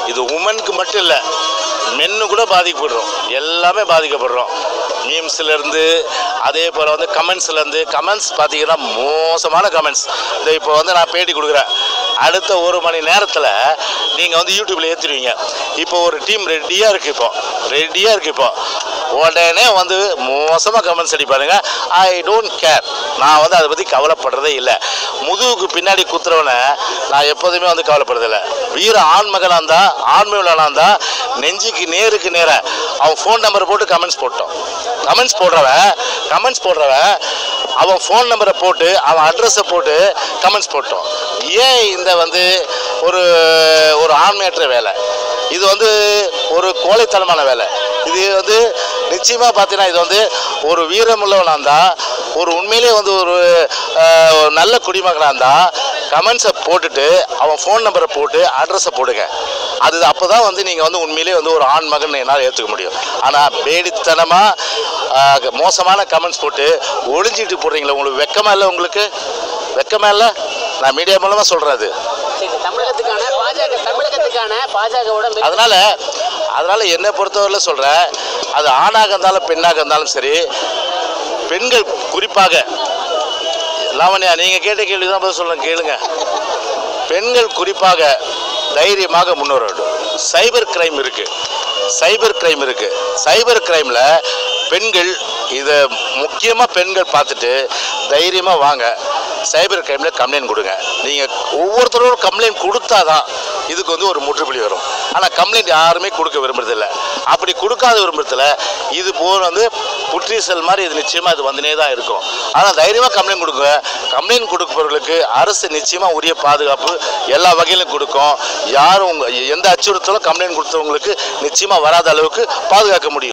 இது உமனுக்கு மட்டும் இல்லை மென்னு கூட பாதிக்கப்படுறோம் எல்லாமே பாதிக்கப்படுறோம் மீம்ஸ்லேருந்து அதே போல் வந்து கமெண்ட்ஸ்லேருந்து கமெண்ட்ஸ் பார்த்தீங்கன்னா மோசமான கமெண்ட்ஸ் இந்த இப்போ வந்து நான் பேட்டி கொடுக்குறேன் அடுத்த ஒரு மணி நேரத்தில் நீங்கள் வந்து யூடியூப்பில் ஏற்றிடுவீங்க இப்போ ஒரு டீம் ரெடியாக இருக்குது இப்போ ரெடியாக இருக்குது இப்போ உடனே வந்து மோசமாக கமெண்ட்ஸ் அடிப்பாருங்க ஐ டோன்ட் கேர் நான் வந்து அதை பற்றி கவலைப்படுறதே இல்லை முதுகுக்கு பின்னாடி குத்துறவனை நான் எப்போதுமே வந்து கவலைப்படுறதில்ல வீர ஆண்மகனாக இருந்தால் ஆண்மையுள்ளனாக இருந்தால் நெஞ்சுக்கு நேருக்கு நேர அவன் ஃபோன் நம்பரை போட்டு கமெண்ட்ஸ் போட்டோம் கமெண்ட்ஸ் போடுறவன் கமெண்ட்ஸ் போடுறவன் அவன் ஃபோன் நம்பரை போட்டு அவன் அட்ரஸை போட்டு கமெண்ட்ஸ் போட்டோம் ஏன் இந்த வந்து ஒரு ஒரு ஆண்மையற்ற வேலை இது வந்து ஒரு கோழைத்தனமான வேலை இது வந்து நிச்சயமாக பார்த்தீங்கன்னா இது வந்து ஒரு வீரமுள்ளவனாக இருந்தால் ஒரு உண்மையிலேயே வந்து ஒரு அஹ், ஒரு நல்ல குடிமகனாக இருந்தால் கமெண்ட்ஸை போட்டுட்டு அவன் ஃபோன் நம்பரை போட்டு அட்ரஸை போடுங்க அது அப்போ தான் வந்து நீங்கள் வந்து உண்மையிலேயே வந்து ஒரு ஆண் மகன் என்னால் ஏற்றுக்க முடியும் ஆனால் பேடித்தனமாக மோசமான கமெண்ட்ஸ் போட்டு ஒளிஞ்சிட்டு போடுறீங்களே உங்களுக்கு வெக்கமா இல்லை உங்களுக்கு வெக்கமா இல்லை நான் மீடியா மூலமாக சொல்கிறேன் அது சரி தமிழகத்துக்கான பாஜக தமிழகத்துக்கான பாஜகவோட மிக- அதனால அதனால என்னை பொறுத்தவரையில் சொல்கிறேன் அது ஆணாக இருந்தாலும் பெண்ணாக இருந்தாலும் சரி பெண்கள் குறிப்பாக லாவண்யா நீங்கள் கேட்ட கேள்வி தான் பதில் சொல்லுங்க கேளுங்க பெண்கள் குறிப்பாக தைரியமாக முன்னேற வேண்டும் சைபர் கிரைம் இருக்கு சைபர் கிரைம் இருக்கு சைபர் கிரைமில் பெண்கள் இதை முக்கியமாக பெண்கள் பார்த்துட்டு தைரியமாக வாங்க சைபர் கிரைமில் கம்ப்ளைண்ட் கொடுங்க நீங்கள் ஒவ்வொருத்தரும் கம்ப்ளைண்ட் கொடுத்தாதான் இதுக்கு வந்து ஒரு முற்றுப்புள்ளி வரும் ஆனால் கம்ப்ளைண்ட் யாருமே கொடுக்க விரும்புறதில்ல அப்படி கொடுக்காத விரும்புறதில்ல இது போல் வந்து புற்றீசல் மாதிரி இது நிச்சயமாக இது வந்துனே தான் இருக்கும் ஆனால் தைரியமாக கம்ப்ளைண்ட் கொடுங்க கம்ப்ளைண்ட் கொடுப்பவர்களுக்கு அரசு நிச்சயமாக உரிய பாதுகாப்பு எல்லா வகையிலும் கொடுக்கும் யாரும் உங்க- எந்த அச்சுறுத்தலும் கம்ப்ளைண்ட் கொடுத்தவங்களுக்கு நிச்சயமாக வராத அளவுக்கு பாதுகாக்க முடியும்